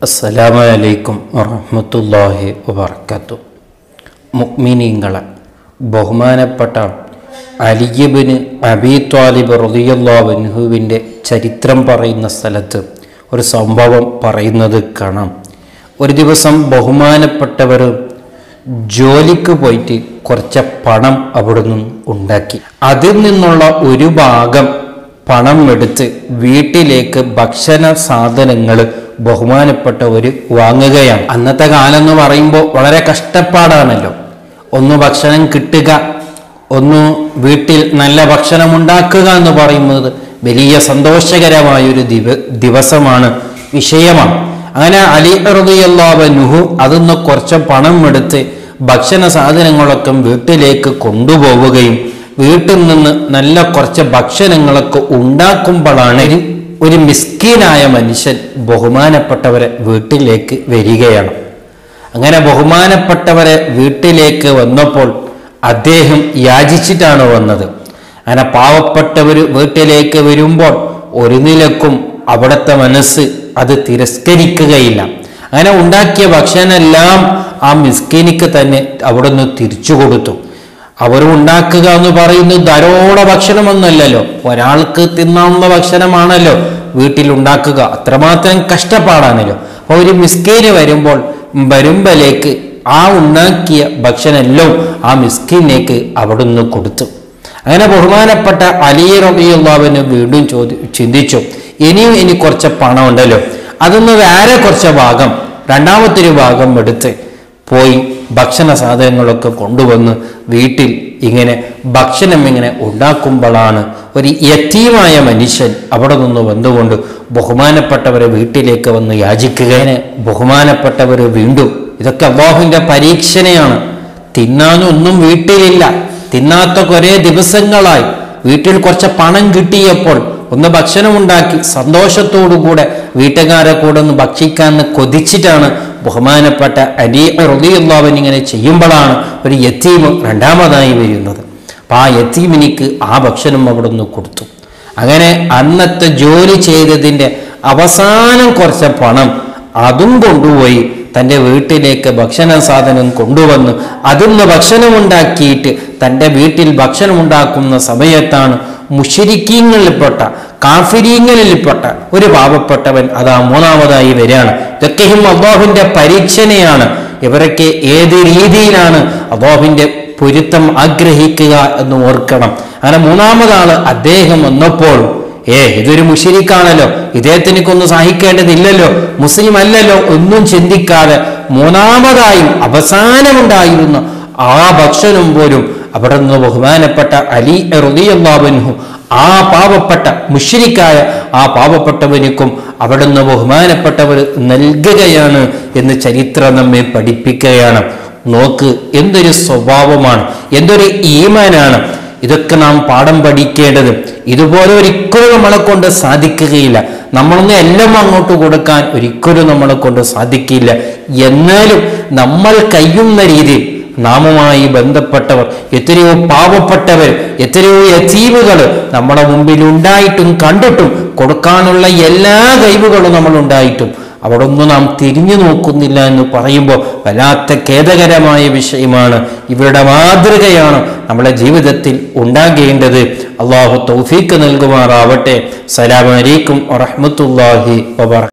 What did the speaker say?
അസ്സലാമു അലൈക്കും വറഹ്മത്തുള്ളാഹി വബർക്കാത്തു മുഅ്മിനീങ്ങളെ ബഹുമാനപ്പെട്ട അലിയബിന് അബി ത്വാലിബ് റളിയല്ലാഹുവിൻ്റെ ചരിത്രം പറയുന്ന സ്ഥലത്ത് ഒരു സംഭവം പറയുന്നത് കാണാം ഒരു ദിവസം ബഹുമാനപ്പെട്ടവർ ജോലിക്ക് പോയിട്ട് കുറച്ച് പണം അവിടുന്ന് ഉണ്ടാക്കി അതിൽ നിന്നുള്ള ഒരു ഭാഗം പണം എടുത്ത് വീട്ടിലേക്ക് ഭക്ഷണ സാധനങ്ങൾ ബഹുമാനപ്പെട്ടവർ വാങ്ങുകയാണ് അന്നത്തെ കാലം എന്ന് പറയുമ്പോൾ വളരെ കഷ്ടപ്പാടാണല്ലോ ഒന്ന് ഭക്ഷണം കിട്ടുക ഒന്ന് വീട്ടിൽ നല്ല ഭക്ഷണം ഉണ്ടാക്കുക എന്ന് പറയുന്നത് വലിയ സന്തോഷകരമായൊരു ദിവ ദിവസമാണ് വിഷയമാണ് അങ്ങനെ അലി നുഹു അതിന്ന് കുറച്ച് പണം എടുത്ത് ഭക്ഷണ സാധനങ്ങളൊക്കെ വീട്ടിലേക്ക് കൊണ്ടുപോവുകയും വീട്ടിൽ നിന്ന് നല്ല കുറച്ച് ഭക്ഷണങ്ങളൊക്കെ ഉണ്ടാക്കുമ്പോഴാണ് ഒരു- ഒരു മിസ്കീനായ മനുഷ്യൻ ബഹുമാനപ്പെട്ടവരെ വീട്ടിലേക്ക് വരികയാണ് അങ്ങനെ ബഹുമാനപ്പെട്ടവരെ വീട്ടിലേക്ക് വന്നപ്പോൾ അദ്ദേഹം യാചിച്ചിട്ടാണ് വന്നത് അങ്ങനെ പാവപ്പെട്ടവർ വീട്ടിലേക്ക് വരുമ്പോൾ ഒരു നിലക്കും അവിടുത്തെ മനസ്സ് അത് തിരസ്കരിക്കുകയില്ല അങ്ങനെ ഉണ്ടാക്കിയ ഭക്ഷണമെല്ലാം ആ മിസ്കിനിക്ക് തന്നെ അവിടുന്ന് തിരിച്ചു കൊടുത്തു അവർ ഉണ്ടാക്കുക എന്ന് പറയുന്നത് ധാരോള ഭക്ഷണമൊന്നുമല്ലല്ലോ ഒരാൾക്ക് തിന്നാവുന്ന ഭക്ഷണമാണല്ലോ വീട്ടിൽ ഉണ്ടാക്കുക അത്രമാത്രം കഷ്ടപ്പാടാണല്ലോ അപ്പോൾ ഒരു മിസ്കീന് വരുമ്പോൾ വരുമ്പലേക്ക് ആ ഉണ്ടാക്കിയ ഭക്ഷണമെല്ലാം ആ മിസ്കിനേക്ക് അവിടുന്ന് കൊടുത്തു അങ്ങനെ ബഹുമാനപ്പെട്ട അലി റബിയുള്ളവന് വീണ്ടും ചോദി ചിന്തിച്ചു ഇനിയും ഇനി കുറച്ച് പണം ഉണ്ടല്ലോ അതൊന്ന് വേറെ കുറച്ച് ഭാഗം രണ്ടാമത്തെ ഒരു ഭാഗം എടുത്ത് പോയി ഭക്ഷണ സാധനങ്ങളൊക്കെ കൊണ്ടുവന്ന് വീട്ടിൽ ഇങ്ങനെ ഭക്ഷണം ഇങ്ങനെ ഉണ്ടാക്കുമ്പോഴാണ് ഒരു യത്തീമായ മനുഷ്യൻ അവിടെ നിന്ന് വന്നുകൊണ്ട് ബഹുമാനപ്പെട്ടവരെ വീട്ടിലേക്ക് വന്ന് യാചിക്കുകയാണ് ബഹുമാനപ്പെട്ടവർ വീണ്ടും ഇതൊക്കെ അള്ളാഹുവിൻ്റെ പരീക്ഷണയാണ് തിന്നാനൊന്നും വീട്ടിലില്ല തിന്നാത്ത കുറേ ദിവസങ്ങളായി വീട്ടിൽ കുറച്ച് പണം കിട്ടിയപ്പോൾ ഒന്ന് ഭക്ഷണമുണ്ടാക്കി സന്തോഷത്തോടുകൂടെ വീട്ടുകാരെ കൂടെ ഒന്ന് ഭക്ഷിക്കാൻ കൊതിച്ചിട്ടാണ് ബഹുമാനപ്പെട്ട അലി റുദിയുള്ളവൻ ഇങ്ങനെ ചെയ്യുമ്പോഴാണ് ഒരു യത്തീം രണ്ടാമതായി വരുന്നത് അപ്പം ആ യത്തീമിനിക്ക് ആ ഭക്ഷണം അവിടെ നിന്ന് കൊടുത്തു അങ്ങനെ അന്നത്തെ ജോലി ചെയ്തതിൻ്റെ അവസാനം കുറച്ച് പണം അതും കൊണ്ടുപോയി തൻ്റെ വീട്ടിലേക്ക് ഭക്ഷണ സാധനം കൊണ്ടുവന്ന് അതിന്ന് ഭക്ഷണമുണ്ടാക്കിയിട്ട് തൻ്റെ വീട്ടിൽ ഭക്ഷണമുണ്ടാക്കുന്ന സമയത്താണ് മുഷിരിക്കീങ്ങളിൽപ്പെട്ട കാഫിരീങ്ങളിൽപ്പെട്ട ഒരു പാവപ്പെട്ടവൻ അതാ മൂന്നാമതായി വരികയാണ് ഇതൊക്കെയും അള്ളാഹുവിൻ്റെ പരീക്ഷണയാണ് ഇവരൊക്കെ ഏത് രീതിയിലാണ് അള്ളാഹുവിൻ്റെ പൊരുത്തം ആഗ്രഹിക്കുക എന്ന് ഓർക്കണം അങ്ങനെ മൂന്നാമതാള് അദ്ദേഹം വന്നപ്പോൾ ഏ ഇതൊരു മുഷിരിക്കാണല്ലോ ഇദ്ദേഹത്തിനൊന്നും സഹിക്കേണ്ടതില്ലല്ലോ മുസ്ലിം അല്ലല്ലോ ഒന്നും ചിന്തിക്കാതെ മൂന്നാമതായും അവസാനമുണ്ടായിരുന്ന ആ ഭക്ഷണം പോലും അവിടെ നിന്ന് ബഹുമാനപ്പെട്ട അലി റുദിയല്ലാബൻഹു ആ പാവപ്പെട്ട മുഷിരിക്കായ ആ പാവപ്പെട്ടവനിക്കും അവിടെ നിന്ന് ബഹുമാനപ്പെട്ടവർ നൽകുകയാണ് എന്ന് ചരിത്രം നമ്മെ പഠിപ്പിക്കുകയാണ് നോക്ക് എന്തൊരു സ്വഭാവമാണ് എന്തൊരു ഈമാനാണ് ഇതൊക്കെ നാം പാഠം പഠിക്കേണ്ടത് ഇതുപോലെ ഒരിക്കലും നമ്മളെ കൊണ്ട് സാധിക്കുകയില്ല നമ്മളൊന്നും എല്ലാം അങ്ങോട്ട് കൊടുക്കാൻ ഒരിക്കലും നമ്മളെ കൊണ്ട് സാധിക്കില്ല എന്നാലും നമ്മൾ കഴിയുന്ന രീതിയിൽ നാമുമായി ബന്ധപ്പെട്ടവർ എത്രയോ പാവപ്പെട്ടവർ എത്രയോ യതീവുകൾ നമ്മുടെ മുമ്പിൽ ഉണ്ടായിട്ടും കണ്ടിട്ടും കൊടുക്കാനുള്ള എല്ലാ കഴിവുകളും നമ്മൾ ഉണ്ടായിട്ടും അവിടെ ഒന്നും നാം തിരിഞ്ഞു നോക്കുന്നില്ല എന്ന് പറയുമ്പോൾ വല്ലാത്ത ഖേദകരമായ വിഷയമാണ് ഇവരുടെ മാതൃകയാണ് നമ്മുടെ ജീവിതത്തിൽ ഉണ്ടാകേണ്ടത് അള്ളാഹു തൗഫീക്ക് നൽകുമാറാവട്ടെ സലാമലൈക്കും വറഹ്മത്തുള്ളാഹി വബറ